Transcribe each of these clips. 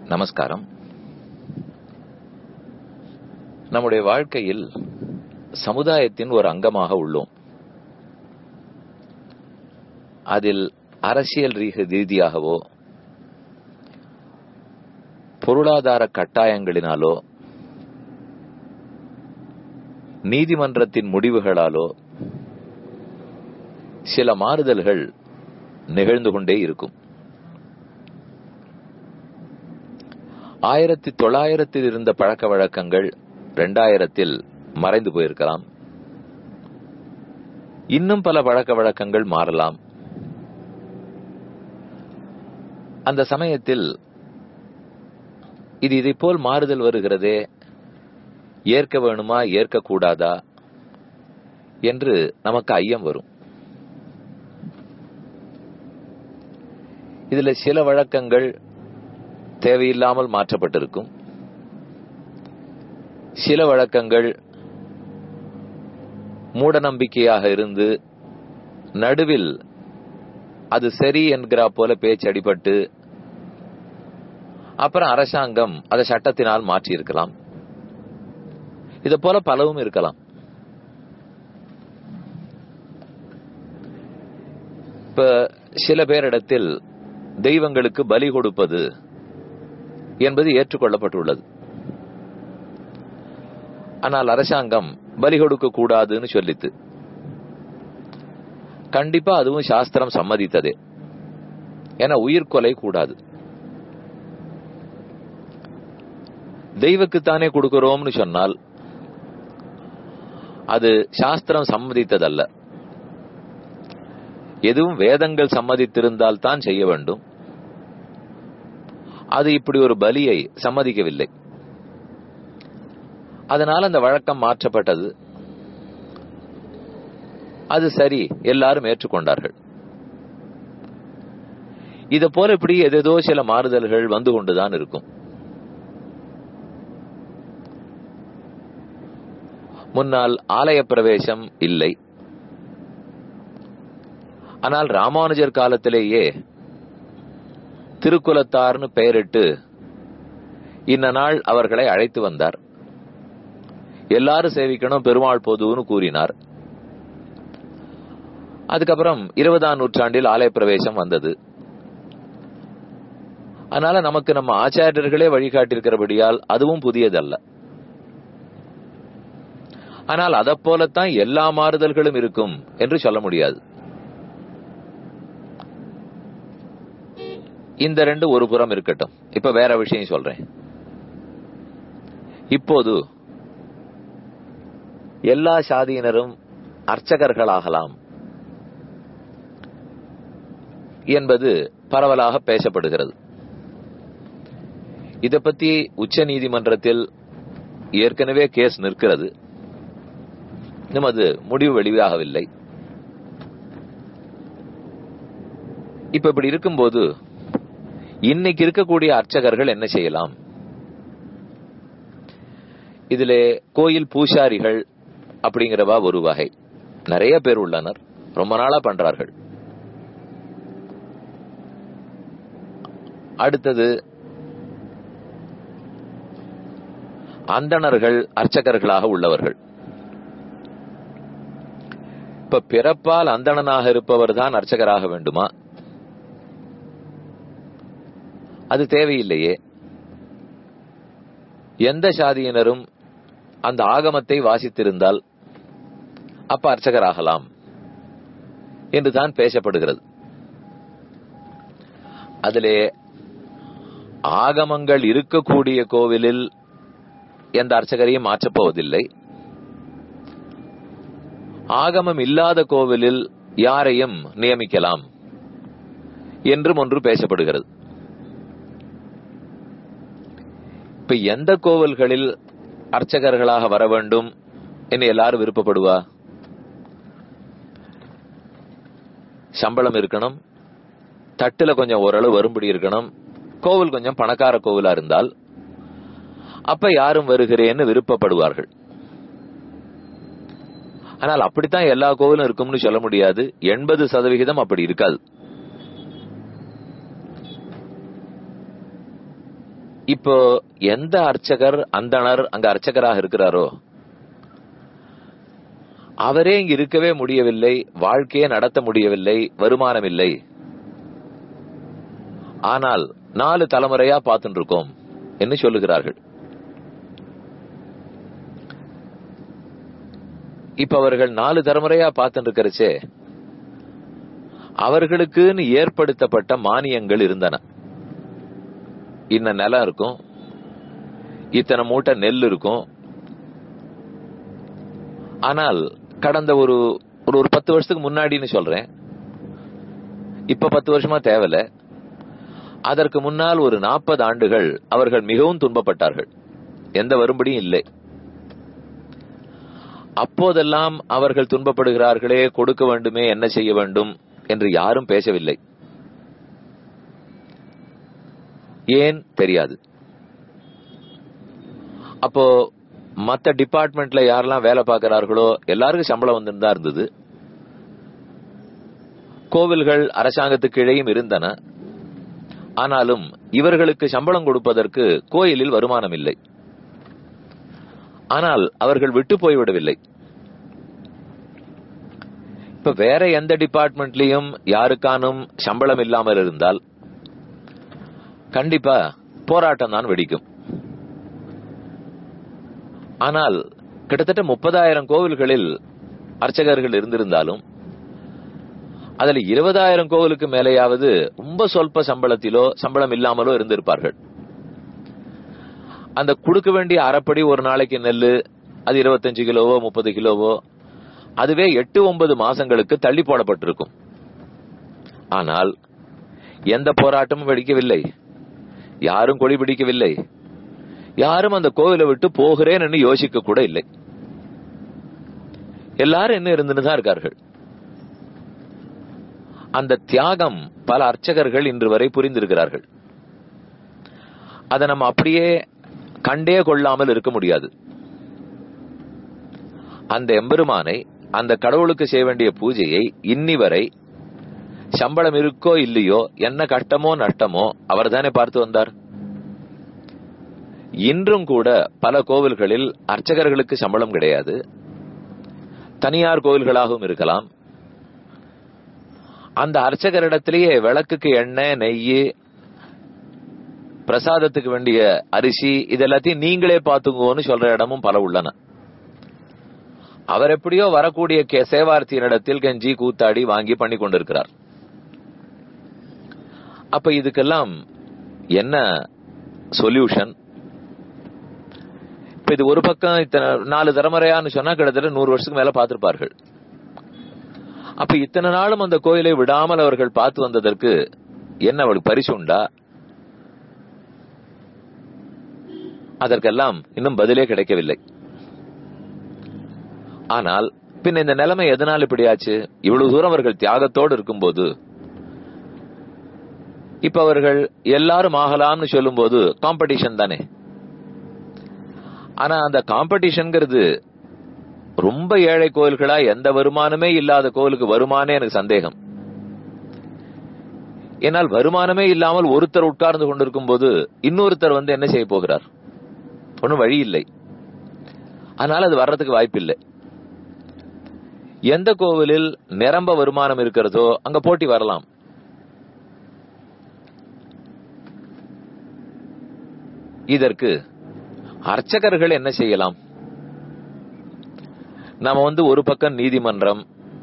நமஸ்காரம் நம்முடைய வாழ்க்கையில் சமுதாயத்தின் ஒரு அங்கமாக உள்ளோம் அதில் அரசியல் ரீக ரீதியாகவோ பொருளாதார கட்டாயங்களினாலோ நீதிமன்றத்தின் முடிவுகளாலோ சில மாறுதல்கள் நிகழ்ந்து கொண்டே இருக்கும் ஆயிரத்தி தொள்ளாயிரத்தில் இருந்த பழக்க வழக்கங்கள் இரண்டாயிரத்தில் மறைந்து போயிருக்கலாம் இன்னும் பல பழக்க வழக்கங்கள் மாறலாம் அந்த சமயத்தில் இது இதை போல் மாறுதல் வருகிறதே ஏற்க வேணுமா ஏற்கக்கூடாதா என்று நமக்கு ஐயம் வரும் இதுல சில வழக்கங்கள் தேவையில்லாமல் மாற்றப்பட்டிருக்கும் சில வழக்கங்கள் மூட நம்பிக்கையாக இருந்து நடுவில் அது சரி என்கிறா போல பேச்சு அடிபட்டு அப்புறம் அரசாங்கம் அதை சட்டத்தினால் மாற்றி இருக்கலாம் இத போல பலவும் இருக்கலாம் இப்ப சில பேரிடத்தில் தெய்வங்களுக்கு பலி கொடுப்பது என்பது ஏற்றுக்கொள்ளப்பட்டுள்ளது ஆனால் அரசாங்கம் பலி கொடுக்க கூடாதுன்னு சொல்லித்து கண்டிப்பா அதுவும் சாஸ்திரம் சம்மதித்ததே ஏன்னா உயிர்கொலை கூடாது தெய்வக்குத்தானே கொடுக்கிறோம்னு சொன்னால் அது சாஸ்திரம் சம்மதித்ததல்ல எதுவும் வேதங்கள் சம்மதித்திருந்தால் தான் செய்ய வேண்டும் அது இப்படி ஒரு பலியை சம்மதிக்கவில்லை அதனால் அந்த வழக்கம் மாற்றப்பட்டது அது சரி எல்லாரும் ஏற்றுக்கொண்டார்கள் இத போல இப்படி எதேதோ சில மாறுதல்கள் வந்து கொண்டுதான் இருக்கும் முன்னால் ஆலய பிரவேசம் இல்லை ஆனால் ராமானுஜர் காலத்திலேயே திருக்குலத்தார்னு பெயரிட்டு இன்ன நாள் அவர்களை அழைத்து வந்தார் எல்லாரும் சேவிக்கணும் பெருமாள் பொதுன்னு கூறினார் அதுக்கப்புறம் இருபதாம் நூற்றாண்டில் ஆலய பிரவேசம் வந்தது அதனால நமக்கு நம்ம ஆச்சாரியர்களே வழிகாட்டிருக்கிறபடியால் அதுவும் புதியதல்ல ஆனால் அதை போலத்தான் எல்லா மாறுதல்களும் இருக்கும் என்று சொல்ல முடியாது இந்த ரெண்டு ஒரு புறம் இருக்கட்டும் இப்ப வேற விஷயம் சொல்றேன் இப்போது எல்லா சாதியினரும் அர்ச்சகர்களாகலாம் என்பது பரவலாக பேசப்படுகிறது இத பத்தி உச்ச நீதிமன்றத்தில் ஏற்கனவே கேஸ் நிற்கிறது இன்னும் அது முடிவு வெளியாகவில்லை இப்ப இப்படி இருக்கும்போது இன்னைக்கு இருக்கக்கூடிய அர்ச்சகர்கள் என்ன செய்யலாம் இதுல கோயில் பூசாரிகள் அப்படிங்கிறவா ஒரு வகை நிறைய பேர் உள்ளனர் ரொம்ப நாளா பண்றார்கள் அடுத்தது அந்தணர்கள் அர்ச்சகர்களாக உள்ளவர்கள் இப்ப பிறப்பால் அந்தணனாக இருப்பவர் தான் அர்ச்சகராக வேண்டுமா அது தேவையில்லையே எந்த சாதியினரும் அந்த ஆகமத்தை வாசித்திருந்தால் அப்ப அர்ச்சகராகலாம் என்றுதான் பேசப்படுகிறது அதிலே ஆகமங்கள் இருக்கக்கூடிய கோவிலில் எந்த அர்ச்சகரையும் மாற்றப்போவதில்லை ஆகமம் இல்லாத கோவிலில் யாரையும் நியமிக்கலாம் என்றும் ஒன்று பேசப்படுகிறது இப்ப எந்த கோவில்களில் அர்ச்சகர்களாக வர வேண்டும் என்று எல்லாரும் விருப்பப்படுவா சம்பளம் இருக்கணும் தட்டுல கொஞ்சம் ஓரளவு வரும்படி இருக்கணும் கோவில் கொஞ்சம் பணக்கார கோவிலா இருந்தால் அப்ப யாரும் வருகிறேன்னு விருப்பப்படுவார்கள் ஆனால் அப்படித்தான் எல்லா கோவிலும் இருக்கும்னு சொல்ல முடியாது எண்பது சதவிகிதம் அப்படி இருக்காது இப்போ எந்த அர்ச்சகர் அந்தணர் அங்க அர்ச்சகராக இருக்கிறாரோ அவரே இங்க இருக்கவே முடியவில்லை வாழ்க்கையே நடத்த முடியவில்லை வருமானம் இல்லை ஆனால் நாலு தலைமுறையா பார்த்துட்டு இருக்கோம் என்று சொல்லுகிறார்கள் இப்ப அவர்கள் நாலு தலைமுறையா பார்த்துட்டு இருக்கிறச்சே அவர்களுக்குன்னு ஏற்படுத்தப்பட்ட மானியங்கள் இருந்தன இன்ன நிலம் இருக்கும் இத்தனை மூட்டை நெல் இருக்கும் ஆனால் கடந்த ஒரு ஒரு ஒரு பத்து வருஷத்துக்கு முன்னாடின்னு சொல்றேன் இப்ப பத்து வருஷமா தேவையில்ல அதற்கு முன்னால் ஒரு நாற்பது ஆண்டுகள் அவர்கள் மிகவும் துன்பப்பட்டார்கள் எந்த வரும்படியும் இல்லை அப்போதெல்லாம் அவர்கள் துன்பப்படுகிறார்களே கொடுக்க வேண்டுமே என்ன செய்ய வேண்டும் என்று யாரும் பேசவில்லை ஏன் தெரியாது அப்போ மத்த டிபார்ட்மெண்ட்ல யாரெல்லாம் வேலை பார்க்கிறார்களோ எல்லாருக்கும் சம்பளம் வந்துட்டு தான் இருந்தது கோவில்கள் அரசாங்கத்துக்கு இடையும் இருந்தன ஆனாலும் இவர்களுக்கு சம்பளம் கொடுப்பதற்கு கோயிலில் வருமானம் இல்லை ஆனால் அவர்கள் விட்டு போய்விடவில்லை இப்ப வேற எந்த டிபார்ட்மெண்ட்லயும் யாருக்கானும் சம்பளம் இல்லாமல் இருந்தால் கண்டிப்பா போராட்டம் தான் வெடிக்கும் ஆனால் கிட்டத்தட்ட முப்பதாயிரம் கோவில்களில் அர்ச்சகர்கள் இருந்திருந்தாலும் அதுல இருபதாயிரம் கோவிலுக்கு மேலேயாவது ரொம்ப சொல்ப சம்பளத்திலோ சம்பளம் இல்லாமலோ இருந்திருப்பார்கள் அந்த கொடுக்க வேண்டிய அரைப்படி ஒரு நாளைக்கு நெல்லு அது இருபத்தஞ்சு கிலோவோ முப்பது கிலோவோ அதுவே எட்டு ஒன்பது மாசங்களுக்கு தள்ளி போடப்பட்டிருக்கும் ஆனால் எந்த போராட்டமும் வெடிக்கவில்லை யாரும் கொடி பிடிக்கவில்லை யாரும் அந்த கோவிலை விட்டு போகிறேன் என்று யோசிக்க கூட இல்லை எல்லாரும் என்ன இருந்துன்னு தான் இருக்கார்கள் அந்த தியாகம் பல அர்ச்சகர்கள் இன்று வரை புரிந்திருக்கிறார்கள் அதை நம்ம அப்படியே கண்டே கொள்ளாமல் இருக்க முடியாது அந்த எம்பெருமானை அந்த கடவுளுக்கு செய்ய வேண்டிய பூஜையை இன்னி வரை சம்பளம் இருக்கோ இல்லையோ என்ன கஷ்டமோ நஷ்டமோ அவர் தானே பார்த்து வந்தார் இன்றும் கூட பல கோவில்களில் அர்ச்சகர்களுக்கு சம்பளம் கிடையாது தனியார் கோவில்களாகவும் இருக்கலாம் அந்த அர்ச்சகரிடத்திலேயே விளக்குக்கு எண்ணெய் நெய் பிரசாதத்துக்கு வேண்டிய அரிசி இதெல்லாத்தையும் நீங்களே பாத்துங்கோன்னு சொல்ற இடமும் பல உள்ளன அவர் எப்படியோ வரக்கூடிய கே சேவார்த்தியினிடத்தில் கெஞ்சி கூத்தாடி வாங்கி பண்ணி கொண்டிருக்கிறார் அப்ப இதுக்கெல்லாம் என்ன சொல்யூஷன் இப்ப இது ஒரு பக்கம் இத்தனை நாலு தலைமுறையான்னு சொன்னா கிட்டத்தட்ட நூறு வருஷத்துக்கு மேல பார்த்திருப்பார்கள் அப்ப இத்தனை நாளும் அந்த கோயிலை விடாமல் அவர்கள் பார்த்து வந்ததற்கு என்ன அவளுக்கு பரிசு உண்டா அதற்கெல்லாம் இன்னும் பதிலே கிடைக்கவில்லை ஆனால் பின் இந்த நிலைமை எதனால் இப்படியாச்சு இவ்வளவு தூரம் அவர்கள் தியாகத்தோடு இருக்கும்போது இப்ப அவர்கள் எல்லாரும் ஆகலாம்னு சொல்லும்போது காம்படிஷன் தானே ஆனா அந்த காம்படிஷன்ங்கிறது ரொம்ப ஏழை கோயில்களா எந்த வருமானமே இல்லாத கோயிலுக்கு வருமானே எனக்கு சந்தேகம் ஏனால் வருமானமே இல்லாமல் ஒருத்தர் உட்கார்ந்து கொண்டிருக்கும் போது இன்னொருத்தர் வந்து என்ன செய்ய போகிறார் ஒன்னும் வழி இல்லை அதனால அது வர்றதுக்கு வாய்ப்பில்லை எந்த கோவிலில் நிரம்ப வருமானம் இருக்கிறதோ அங்க போட்டி வரலாம் இதற்கு அர்ச்சகர்கள் என்ன செய்யலாம் நாம வந்து ஒரு பக்கம் நீதிமன்றம்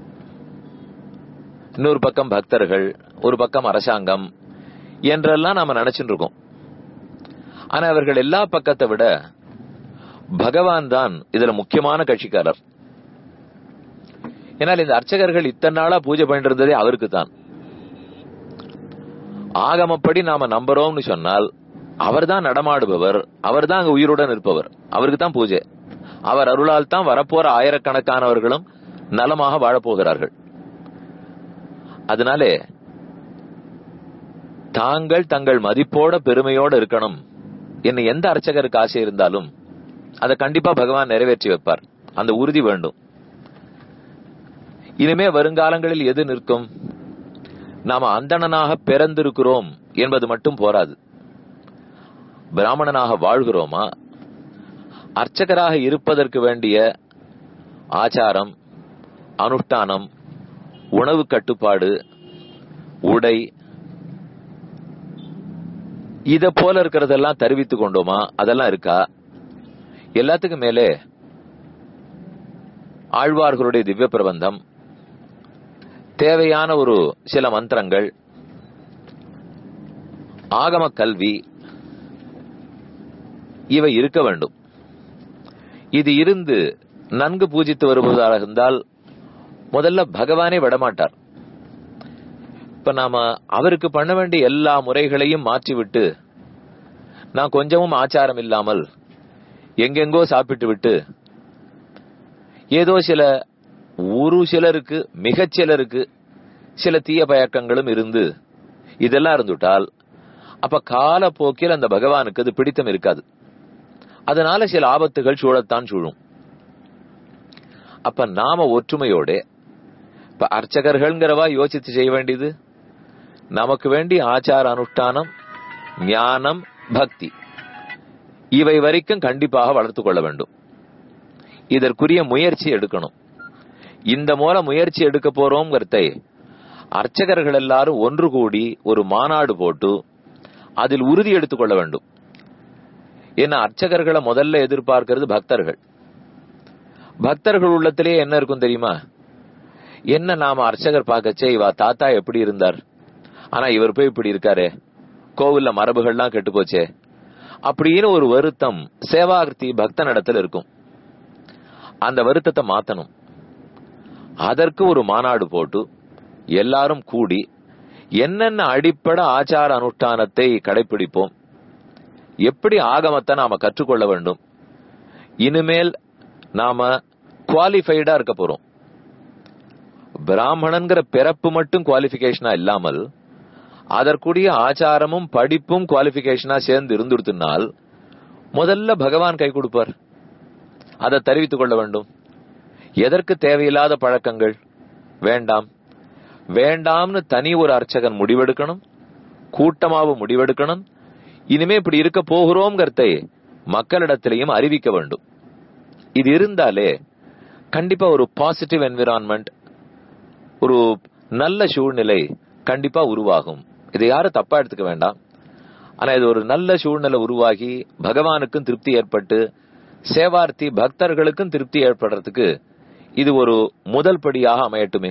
இன்னொரு பக்கம் பக்தர்கள் ஒரு பக்கம் அரசாங்கம் என்றெல்லாம் நாம நினைச்சுட்டு இருக்கோம் ஆனா அவர்கள் எல்லா பக்கத்தை விட பகவான் தான் இதுல முக்கியமான கட்சிக்காரர் ஏன்னால் இந்த அர்ச்சகர்கள் இத்தனை நாளா பூஜை பண்ணிட்டு இருந்ததே அவருக்கு தான் ஆகமப்படி நாம நம்புறோம்னு சொன்னால் அவர் தான் நடமாடுபவர் அவர் தான் அங்க உயிருடன் இருப்பவர் அவருக்கு தான் பூஜை அவர் அருளால் தான் வரப்போற ஆயிரக்கணக்கானவர்களும் நலமாக வாழப்போகிறார்கள் அதனாலே தாங்கள் தங்கள் மதிப்போட பெருமையோட இருக்கணும் என்ன எந்த அர்ச்சகருக்கு ஆசை இருந்தாலும் அதை கண்டிப்பா பகவான் நிறைவேற்றி வைப்பார் அந்த உறுதி வேண்டும் இனிமே வருங்காலங்களில் எது நிற்கும் நாம அந்தணனாக பிறந்திருக்கிறோம் என்பது மட்டும் போராது பிராமணனாக வாழ்கிறோமா அர்ச்சகராக இருப்பதற்கு வேண்டிய ஆச்சாரம் அனுஷ்டானம் உணவு கட்டுப்பாடு உடை இத போல இருக்கிறதெல்லாம் தெரிவித்து கொண்டோமா அதெல்லாம் இருக்கா எல்லாத்துக்கும் மேலே ஆழ்வார்களுடைய திவ்ய பிரபந்தம் தேவையான ஒரு சில மந்திரங்கள் ஆகம கல்வி இவை இருக்க வேண்டும் இது இருந்து நன்கு பூஜித்து வருவதாக இருந்தால் முதல்ல பகவானே விடமாட்டார் இப்ப நாம அவருக்கு பண்ண வேண்டிய எல்லா முறைகளையும் மாற்றிவிட்டு நான் கொஞ்சமும் ஆச்சாரம் இல்லாமல் எங்கெங்கோ சாப்பிட்டு விட்டு ஏதோ சில ஒரு சிலருக்கு மிகச் சிலருக்கு சில தீய பழக்கங்களும் இருந்து இதெல்லாம் இருந்துட்டால் அப்ப காலப்போக்கில் அந்த பகவானுக்கு அது பிடித்தம் இருக்காது அதனால சில ஆபத்துகள் சூழத்தான் சூழும் அப்ப நாம ஒற்றுமையோட இப்ப அர்ச்சகர்கள்ங்கிறவா யோசித்து செய்ய வேண்டியது நமக்கு வேண்டிய ஆச்சார அனுஷ்டானம் ஞானம் பக்தி இவை வரைக்கும் கண்டிப்பாக வளர்த்து கொள்ள வேண்டும் இதற்குரிய முயற்சி எடுக்கணும் இந்த மூலம் முயற்சி எடுக்க போறோம்ங்கிறதை அர்ச்சகர்கள் எல்லாரும் ஒன்று கூடி ஒரு மாநாடு போட்டு அதில் உறுதி எடுத்துக்கொள்ள வேண்டும் ஏன்னா அர்ச்சகர்களை முதல்ல எதிர்பார்க்கிறது பக்தர்கள் பக்தர்கள் உள்ளத்திலே என்ன இருக்கும் தெரியுமா என்ன நாம அர்ச்சகர் பார்க்கச்சே இவா தாத்தா எப்படி இருந்தார் ஆனா இவர் போய் இப்படி இருக்காரு கோவில்ல மரபுகள்லாம் கெட்டு போச்சே அப்படின்னு ஒரு வருத்தம் சேவாகிருத்தி பக்தனிடத்தில் இருக்கும் அந்த வருத்தத்தை மாத்தணும் அதற்கு ஒரு மாநாடு போட்டு எல்லாரும் கூடி என்னென்ன அடிப்படை ஆச்சார அனுஷ்டானத்தை கடைபிடிப்போம் எப்படி ஆகமத்தை நாம கற்றுக்கொள்ள வேண்டும் இனிமேல் நாம குவாலிஃபைடா இருக்க போறோம் பிராமணன்கிற பிறப்பு மட்டும் குவாலிபிகேஷனா இல்லாமல் அதற்குரிய ஆச்சாரமும் படிப்பும் குவாலிபிகேஷனா சேர்ந்து இருந்துடுத்துனால் முதல்ல பகவான் கை கொடுப்பார் அதை தெரிவித்துக் கொள்ள வேண்டும் எதற்கு தேவையில்லாத பழக்கங்கள் வேண்டாம் வேண்டாம்னு தனி ஒரு அர்ச்சகன் முடிவெடுக்கணும் கூட்டமாவும் முடிவெடுக்கணும் இனிமே இப்படி இருக்க போகிறோம்ங்கிறதை மக்களிடத்திலையும் அறிவிக்க வேண்டும் இது இருந்தாலே கண்டிப்பா ஒரு பாசிட்டிவ் என்விரான்மெண்ட் ஒரு நல்ல சூழ்நிலை கண்டிப்பா உருவாகும் இதை யாரும் தப்பா எடுத்துக்க வேண்டாம் ஆனா இது ஒரு நல்ல சூழ்நிலை உருவாகி பகவானுக்கும் திருப்தி ஏற்பட்டு சேவார்த்தி பக்தர்களுக்கும் திருப்தி ஏற்படுறதுக்கு இது ஒரு முதல் படியாக அமையட்டுமே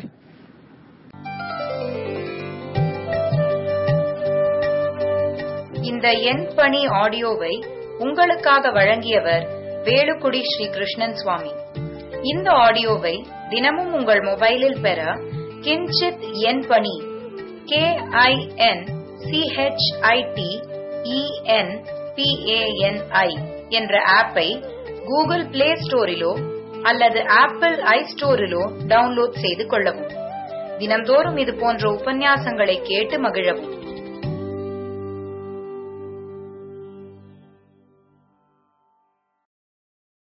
இந்த எண் பணி ஆடியோவை உங்களுக்காக வழங்கியவர் வேலுக்குடி ஸ்ரீ கிருஷ்ணன் சுவாமி இந்த ஆடியோவை தினமும் உங்கள் மொபைலில் பெற கிஞ்சித் எண் பணி கே ஐ என் சிஹெச்ஐடி இஎன் பிஏஎன்ஐ என்ற ஆப்பை கூகுள் பிளே ஸ்டோரிலோ அல்லது ஆப்பிள் ஐ ஸ்டோரிலோ டவுன்லோட் செய்து கொள்ளவும் தினம்தோறும் இது போன்ற உபன்யாசங்களை கேட்டு மகிழவும்